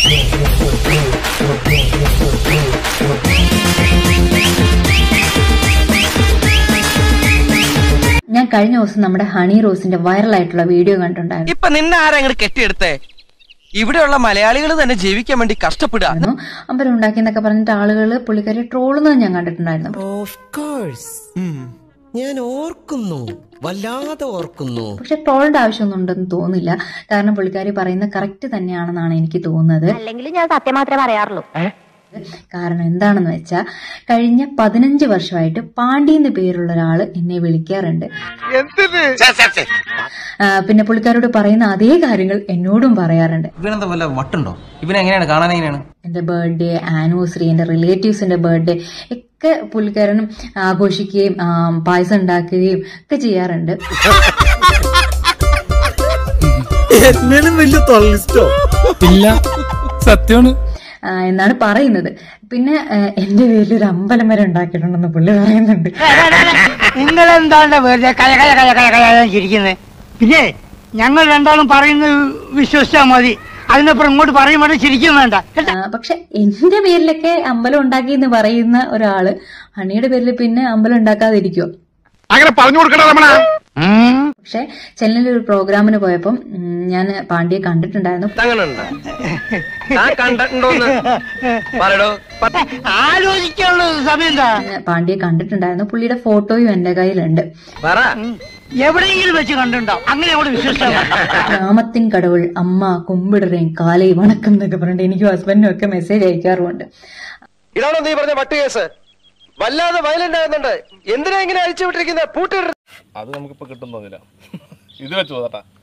ഞാൻ കഴിഞ്ഞ ദിവസം നമ്മുടെ ഹണി റോസിന്റെ വൈറലായിട്ടുള്ള വീഡിയോ കണ്ടിട്ടുണ്ടായിരുന്നു ഇപ്പൊ നിന്നെ ആരാ അങ്ങോട്ട് കെട്ടിയെടുത്തേ ഇവിടെയുള്ള മലയാളികൾ തന്നെ ജീവിക്കാൻ വേണ്ടി കഷ്ടപ്പെടുക അമ്പലം ഉണ്ടാക്കിയെന്നൊക്കെ പറഞ്ഞിട്ട് ആളുകൾ പുള്ളിക്കാരി ട്രോളുന്നത് ഞാൻ കണ്ടിട്ടുണ്ടായിരുന്നു ഓഫ് കോഴ്സ് ഞാൻ ഓർക്കുന്നു വല്ലാതെ ഓർക്കുന്നു പക്ഷെ ട്രോളിന്റെ ആവശ്യമൊന്നും ഉണ്ടെന്ന് തോന്നുന്നില്ല കാരണം പുള്ളിക്കാരി പറയുന്നത് കറക്റ്റ് തന്നെയാണെന്നാണ് എനിക്ക് തോന്നുന്നത് അല്ലെങ്കിൽ ഞാൻ സത്യം മാത്രമേ പറയാറുള്ളൂ കാരണം എന്താണെന്ന് വെച്ചാൽ കഴിഞ്ഞ പതിനഞ്ച് വർഷമായിട്ട് പാണ്ഡി എന്ന് പേരുള്ള ഒരാൾ എന്നെ വിളിക്കാറുണ്ട് ആ, പിന്നെ പുള്ളിക്കാരോട് പറയുന്ന അതേ കാര്യങ്ങൾ എന്നോടും പറയാറുണ്ട് ഇവനെന്താ വല്ല വട്ടുണ്ടോ ഇവനെങ്ങനെയാണ് കാണാൻ എങ്ങനെയാണ് എന്റെ ബർത്ത്ഡേ ആനിവേഴ്സറി എന്റെ റിലേറ്റീവ്സിന്റെ ബർത്ത്ഡേ ഒക്കെ പുള്ളിക്കാരനും ആഘോഷിക്കുകയും ആ, പായസം ഉണ്ടാക്കുകയും ഒക്കെ ചെയ്യാറുണ്ട് എന്നാലും വലിയ തൊള്ളിസ്റ്റോ ഇല്ല സത്യമാണ് ആ, എന്നാണ് പറയുന്നത് പിന്നെ ആ, എന്റെ പേരിൽ ഒരു അമ്പലം വരെ ഉണ്ടാക്കിയിട്ടുണ്ടെന്ന് പുള്ളി പറയുന്നുണ്ട് നിങ്ങൾ എന്താണ് വെറുതെ കയ കയ കയ കയ കയ ചിരിക്കുന്നത് പിന്നെ ഞങ്ങൾ രണ്ടാളും പറയുന്നത് വിശ്വസിച്ചാൽ മതി അതിനപ്പുറം ഇങ്ങോട്ട് പറയുമ്പോൾ ചിരിക്കും വേണ്ട ആ, പക്ഷെ എന്റെ പേരിലൊക്കെ അമ്പലം ഉണ്ടാക്കി എന്ന് പറയുന്ന ഒരാള് ഹണിയുടെ പേരിൽ പിന്നെ അമ്പലം ഉണ്ടാക്കാതിരിക്കുവോ അങ്ങനെ പറഞ്ഞു കൊടുക്കണ രമണ പക്ഷെ ചെന്നൈയിൽ ഒരു പ്രോഗ്രാമിന് പോയപ്പം ഉം, ഞാൻ പാണ്ഡ്യയെ കണ്ടിട്ടുണ്ടായിരുന്നു താൻ കണ്ടിട്ടുണ്ടോന്ന് പറയടോ ആലോചിക്കാനുള്ള സമയം എന്താ ഞാൻ പാണ്ഡ്യയെ കണ്ടിട്ടുണ്ടായിരുന്നു പുള്ളിയുടെ ഫോട്ടോയും എന്റെ കയ്യിലുണ്ട് പറ എവിടെയെങ്കിലും വെച്ച് കണ്ടിട്ടുണ്ടാവും അങ്ങനെ അവിടെ വിശ്വസിച്ചാൽ മതി. രാമത്തിൻ കടവുൾ അമ്മ കുമ്പിടുറേം കാലൈ വണക്കം എന്നൊക്കെ പറഞ്ഞിട്ട് എനിക്കും ഹസ്ബൻഡിനും ഒക്കെ മെസ്സേജ് അയക്കാറുമുണ്ട് ഇതാണോ നീ പറഞ്ഞ വട്ട് കേസ് വല്ലാതെ വയലന്റ് ആകുന്നുണ്ട് എന്തിനാ ഇങ്ങനെ അഴിച്ചു വിട്ടിരിക്കുന്നത് പൂട്ടിട്ട് അത് നമുക്കിപ്പോ കിട്ടുന്നില്ല ഇത് വെച്ച് പോകട്ടാ